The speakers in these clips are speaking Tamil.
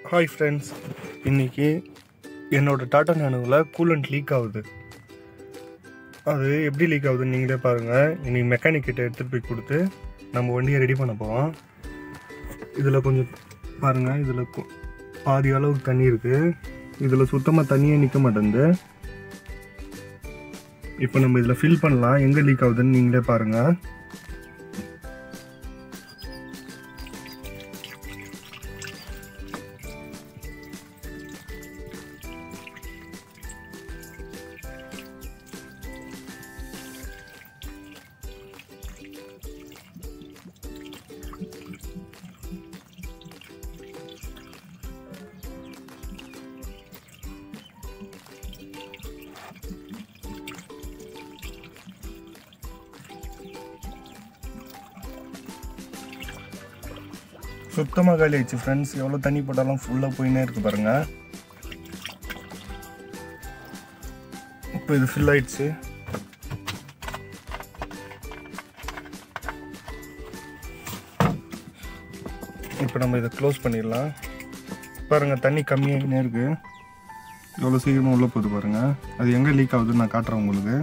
ஹாய் ஃப்ரெண்ட்ஸ் இன்னைக்கு என்னோட டாட்டா நானோவில் கூலண்ட் லீக் ஆகுது அது எப்படி லீக் ஆகுதுன்னு நீங்களே பாருங்கள் இன்னைக்கு மெக்கானிக் கிட்ட எடுத்துகிட்டு போய் கொடுத்து நம்ம வண்டியை ரெடி பண்ண போகிறோம் இதில் கொஞ்சம் பாருங்கள் இதில் பாதி அளவுக்கு தண்ணி இருக்குது இதில் சுத்தமாக தண்ணியே நிற்க மாட்டேங்குது இப்போ நம்ம இதில் ஃபில் பண்ணலாம் எங்கே லீக் ஆகுதுன்னு நீங்களே பாருங்கள் சுத்தமாக காலி ஆயிடுச்சு ஃப்ரெண்ட்ஸ் எவ்வளோ தண்ணி போட்டாலும் ஃபுல்லாக போயினே இருக்கு பாருங்க இப்போ இது ஃபில் ஆயிடுச்சு இப்போ நம்ம இதை க்ளோஸ் பண்ணிடலாம் பாருங்க தண்ணி கம்மியாகினே இருக்கு எவ்வளோ சீக்கிரமாக உள்ளே போகுது பாருங்க அது எங்கே லீக் ஆகுதுன்னு நான் காட்டுறேன் உங்களுக்கு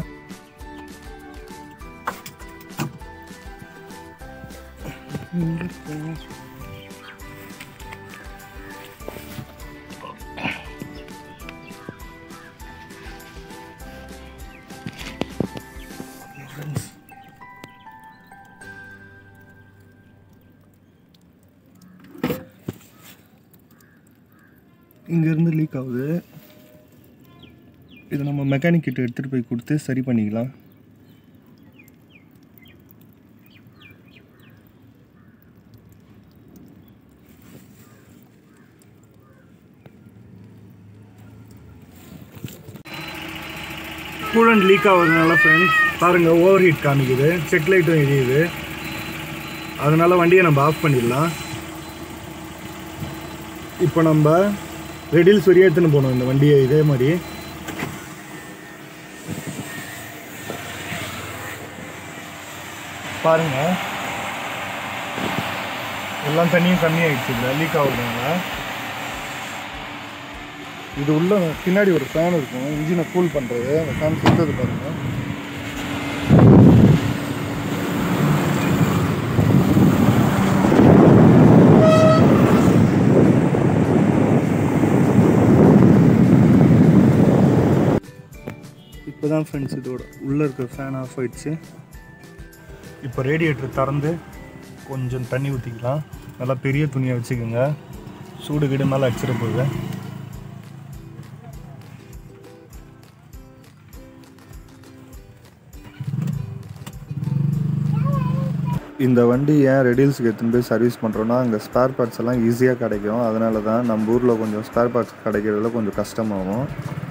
இங்கேருந்து லீக் ஆகுது இதை நம்ம மெக்கானிக் கிட்ட எடுத்துகிட்டு போய் கொடுத்து சரி பண்ணிக்கலாம் கூலண்ட் லீக் ஆகுறதுனால ஃப்ரெண்ட்ஸ் பாருங்கள் ஓவர் ஹீட் காமிக்குது செக் லைட்டும் எரியுது அதனால் வண்டியை நம்ம ஆஃப் பண்ணிடலாம் இப்போ நம்ம ரெடில்ஸ் வரையும் எடுத்துன்னு போகணும் இந்த வண்டியை இதே மாதிரி பாருங்க எல்லாம் தண்ணியும் கம்மியாயிடுச்சு இல்லை லீக் ஆகுதுங்களா இது உள்ள பின்னாடி ஒரு ஃபேன் இருக்கும் இன்ஜினை கூல் பண்ணுறது அந்த ஃபேன் சுத்தது பாருங்க இப்போ தான் ஃப்ரெண்ட்ஸ் இதோட உள்ளே இருக்க ஃபேன் ஆஃப் ஆயிடுச்சு இப்போ ரேடியேட்டர் திறந்து கொஞ்சம் தண்ணி ஊற்றிக்கலாம் நல்லா பெரிய துணியை வச்சுக்கோங்க சூடு கீடு மேலே அடிச்சிட போகுது இந்த வண்டி ஏன் ரெடில்ஸுக்கு எடுத்துன்னு போய் சர்வீஸ் பண்ணுறோன்னா அங்கே ஸ்பேர் பார்ட்ஸ் எல்லாம் ஈஸியாக கிடைக்கும் அதனால தான் நம்ம ஊரில் கொஞ்சம் ஸ்பேர் பார்ட்ஸ் கிடைக்கிறதுல கொஞ்சம் கஷ்டமாகும்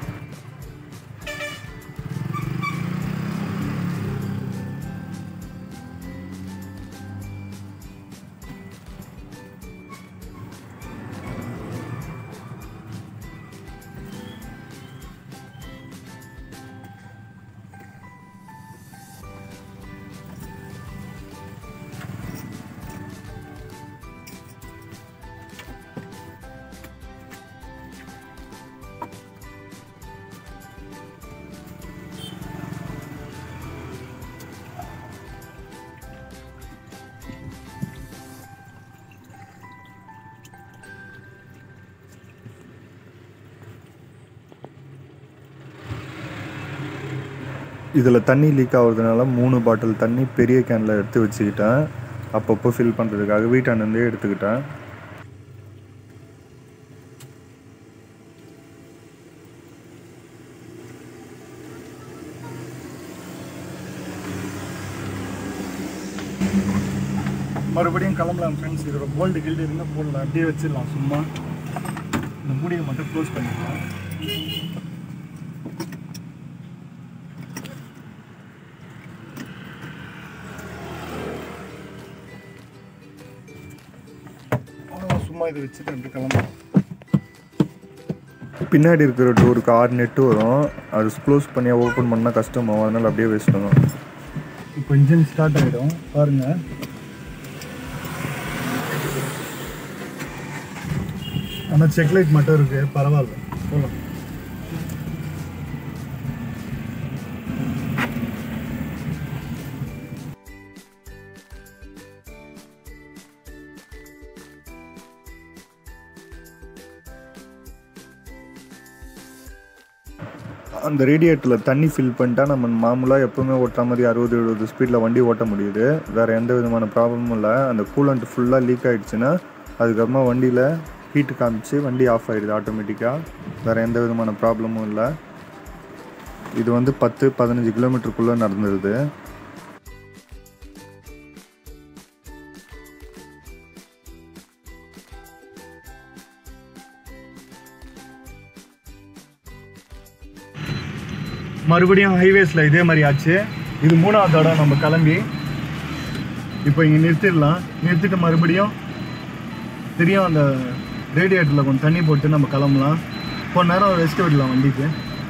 இதில் தண்ணி லீக் ஆகுறதுனால மூணு பாட்டில் தண்ணி பெரிய கேனில் எடுத்து வச்சுக்கிட்டேன் அப்பப்போ ஃபில் பண்ணுறதுக்காக வீட்டாண்டே எடுத்துக்கிட்டேன் மறுபடியும் கிளம்பலாம் ஃப்ரெண்ட்ஸ் இதோட போல்டு கில்டு இருந்தால் போடலாம் அப்படியே வச்சிடலாம் சும்மா இந்த மூடியை மட்டும் க்ளோஸ் பண்ணிக்கலாம் அவ்வளவுதான், சும்மா இதை வச்சுட்டு அப்படி கிளம்பலாம் பின்னாடி இருக்கிற டோருக்கு ஆறு நெட்டு வரும் அது க்ளோஸ் பண்ணி ஓப்பன் பண்ணால் கஷ்டமாகும் அதனால் அப்படியே வச்சிடணும் இப்போ இன்ஜின் ஸ்டார்ட் ஆகிடும் பாருங்கள் ஆனால் செக் லைட் மட்டும் இருக்கு பரவாயில்ல போகலாம் அந்த ரேடியேட்டரில் தண்ணி ஃபில் பண்ணிட்டா நம்ம மாமூலாக எப்போவுமே ஓட்டுற மாதிரி அறுபது எழுபது ஸ்பீடில் வண்டி ஓட்ட முடியுது வேறு எந்த விதமான ப்ராப்ளமும் இல்லை அந்த கூலண்ட் ஃபுல்லாக லீக் ஆகிடுச்சுன்னா அதுக்கப்புறமா வண்டியில் ஹீட்டு காமிச்சு வண்டி ஆஃப் ஆகிடுது ஆட்டோமேட்டிக்காக வேறு எந்த விதமான ப்ராப்ளமும் இல்லை இது வந்து பத்து பதினஞ்சு கிலோமீட்டருக்குள்ளே நடந்துருது மறுபடியும் ஹைவேஸில் இதே மாதிரி ஆச்சு இது மூணாவது தடவை நம்ம கிளம்பி இப்போ இங்கே நிறுத்திடலாம் நிறுத்திட்டு மறுபடியும் தெரியும் அந்த ரேடியேட்டரில் கொஞ்சம் தண்ணி போட்டு நம்ம கிளம்பலாம் கொஞ்ச நேரம் ரெஸ்ட் விடலாம் வண்டிக்கு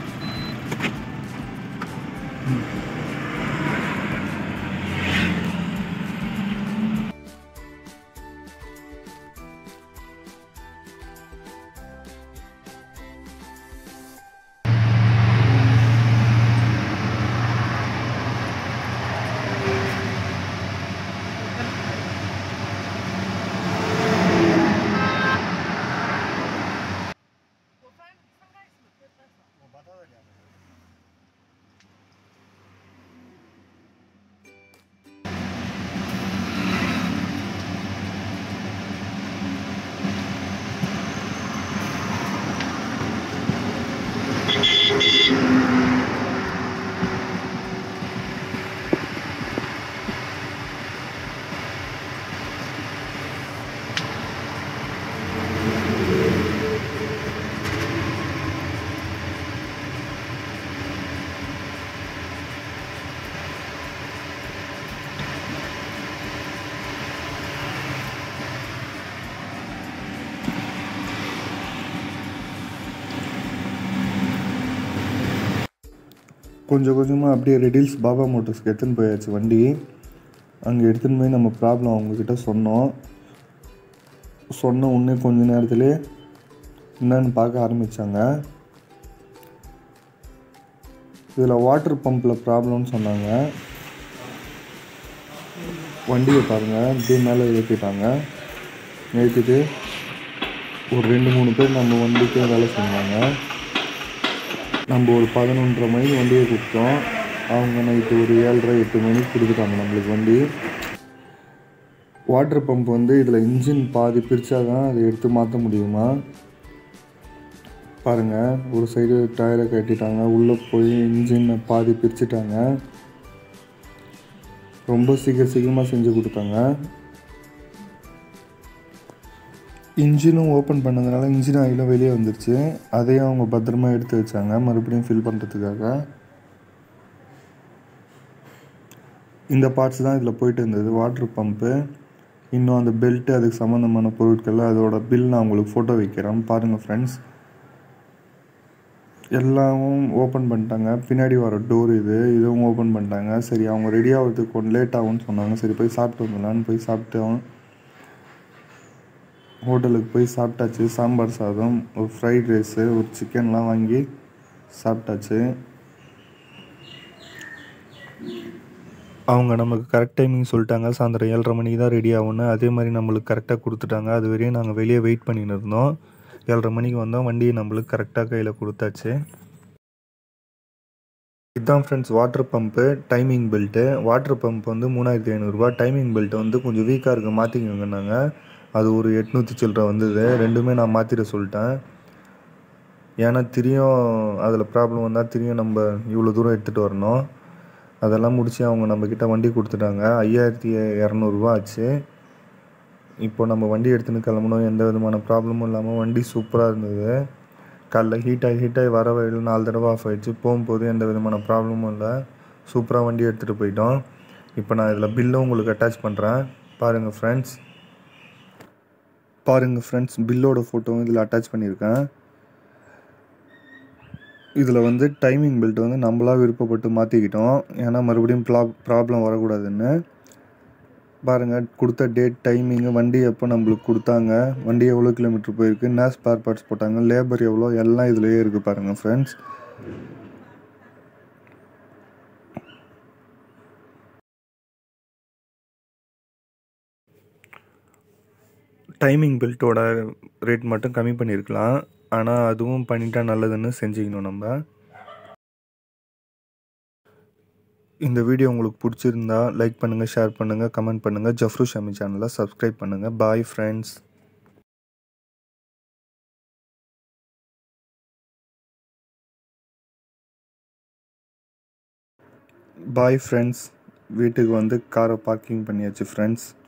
கொஞ்சம் கொஞ்சமாக அப்படியே ரெடில்ஸ் பாபா மோட்டர்ஸ்க்கு எடுத்துன்னு போயாச்சு வண்டி அங்கே எடுத்துன்னு போய் நம்ம ப்ராப்ளம் அவங்கக்கிட்ட சொன்னோம் சொன்ன உடனே கொஞ்ச நேரத்துலேயே என்னன்னு பார்க்க ஆரம்பித்தாங்க இதில் வாட்டர் பம்பில் ப்ராப்ளம்னு சொன்னாங்க வண்டியை பாருங்கள் அப்படியே மேலே ஏற்றிட்டாங்க ஏற்றிட்டு ஒரு ரெண்டு மூணு பேர் நம்ம வண்டிக்கே வேலை செஞ்சாங்க நம்ம ஒரு பதினொன்றரை மணிக்கு வண்டியை கொடுத்தோம் அவங்க நைட்டு ஒரு ஏழரை எட்டு மணிக்கு கொடுத்துட்டாங்க நம்மளுக்கு வண்டி வாட்டர் பம்ப் வந்து இதில் இன்ஜின் பாதி பிரித்தா தான் அதை எடுத்து மாற்ற முடியுமா பாருங்கள் ஒரு சைடு டயரை கட்டிட்டாங்க உள்ளே போய் இன்ஜினை பாதி பிரிச்சுட்டாங்க ரொம்ப சீக்கிரம் சீக்கிரமாக செஞ்சு கொடுத்தாங்க இன்ஜினும் ஓப்பன் பண்ணதுனால இன்ஜின் ஆயிலும் வெளியே வந்துருச்சு அதையும் அவங்க பத்திரமா எடுத்து வச்சாங்க மறுபடியும் ஃபில் பண்ணுறதுக்காக இந்த பார்ட்ஸ் தான் இதில் போயிட்டு இருந்தது வாட்டர் பம்பு இன்னும் அந்த பெல்ட்டு அதுக்கு சம்மந்தமான பொருட்கள் அதோட பில் நான் உங்களுக்கு ஃபோட்டோ வைக்கிறேன் பாருங்கள் ஃப்ரெண்ட்ஸ் எல்லாமும் ஓப்பன் பண்ணிட்டாங்க பின்னாடி வர டோர் இது இதுவும் ஓப்பன் பண்ணிட்டாங்க சரி அவங்க ரெடி ஆகிறதுக்கு கொஞ்சம் லேட் ஆகும்னு சொன்னாங்க சரி போய் சாப்பிட்டு வந்துடலான்னு போய் சாப்பிட்டோம் ஹோட்டலுக்கு போய் சாப்பிட்டாச்சு சாம்பார் சாதம் ஒரு ஃப்ரைட் ரைஸு ஒரு சிக்கன்லாம் வாங்கி சாப்பிட்டாச்சு அவங்க நமக்கு கரெக்ட் டைமிங் சொல்லிட்டாங்க சாயந்தரம் ஏழரை மணிக்கு தான் ரெடி ஆகும்னு அதே மாதிரி நம்மளுக்கு கரெக்டாக கொடுத்துட்டாங்க அது வரையும் நாங்கள் வெளியே வெயிட் பண்ணின்னு இருந்தோம் ஏழரை மணிக்கு வந்தோம் வண்டியை நம்மளுக்கு கரெக்டாக கையில் கொடுத்தாச்சு இதுதான் friends water pump timing belt water pump வந்து மூணாயிரத்தி ஐநூறுரூவா டைமிங் பெல்ட் வந்து கொஞ்சம் வீக்காக இருக்குது மாற்றிக்கோங்கன்னாங்க அது ஒரு எட்நூற்றி சில்லரை வந்தது ரெண்டுமே நான் மாற்றிட சொல்லிட்டேன் ஏன்னா திரியும் அதில் ப்ராப்ளம் வந்தால் திரியும் நம்ம இவ்வளோ தூரம் எடுத்துகிட்டு வரணும் அதெல்லாம் முடித்து அவங்க நம்மக்கிட்ட வண்டி கொடுத்துட்டாங்க ஐயாயிரத்தி இரநூறுவா ஆச்சு இப்போ நம்ம வண்டி எடுத்துன்னு கிளம்பணும் எந்த விதமான ப்ராப்ளமும் இல்லாமல் வண்டி சூப்பராக இருந்தது காலைல ஹீட் ஆகி ஹீட் ஆகி வர வழியில் நாலு தடவை ஆஃப் ஆயிடுச்சு போகும்போது எந்த விதமான ப்ராப்ளமும் இல்லை சூப்பராக வண்டி எடுத்துகிட்டு போயிட்டோம் இப்போ நான் இதில் பில்லும் உங்களுக்கு அட்டாச் பண்ணுறேன் பாருங்கள் ஃப்ரெண்ட்ஸ் பாருங்கள் ஃப்ரெண்ட்ஸ் பில்லோட ஃபோட்டோவும் இதில் அட்டாச் பண்ணியிருக்கேன் இதில் வந்து டைமிங் பெல்ட் வந்து நம்மளா விருப்பப்பட்டு மாற்றிக்கிட்டோம் ஏன்னா மறுபடியும் ப்ளா ப்ராப்ளம் வரக்கூடாதுன்னு பாருங்கள் கொடுத்த டேட் டைமிங்கு வண்டி எப்போ நம்மளுக்கு கொடுத்தாங்க வண்டி எவ்வளோ கிலோமீட்டர் போயிருக்கு என்ன ஸ்பேர் பார்ட்ஸ் போட்டாங்க லேபர் எவ்வளோ எல்லாம் இதுலேயே இருக்குது பாருங்கள் ஃப்ரெண்ட்ஸ் டைமிங் பெல்ட்டோட ரேட் மட்டும் கம்மி பண்ணியிருக்கலாம் ஆனால் அதுவும் பண்ணிட்டா நல்லதுன்னு செஞ்சுக்கணும் நம்ம இந்த வீடியோ உங்களுக்கு பிடிச்சிருந்தா லைக் பண்ணுங்கள் ஷேர் பண்ணுங்கள் கமெண்ட் பண்ணுங்கள் ஜஃப்ரு ஷாமி சேனலை சப்ஸ்கிரைப் பண்ணுங்கள் பாய் ஃப்ரெண்ட்ஸ் பாய் ஃப்ரெண்ட்ஸ் வீட்டுக்கு வந்து காரை பார்க்கிங் பண்ணியாச்சு ஃப்ரெண்ட்ஸ்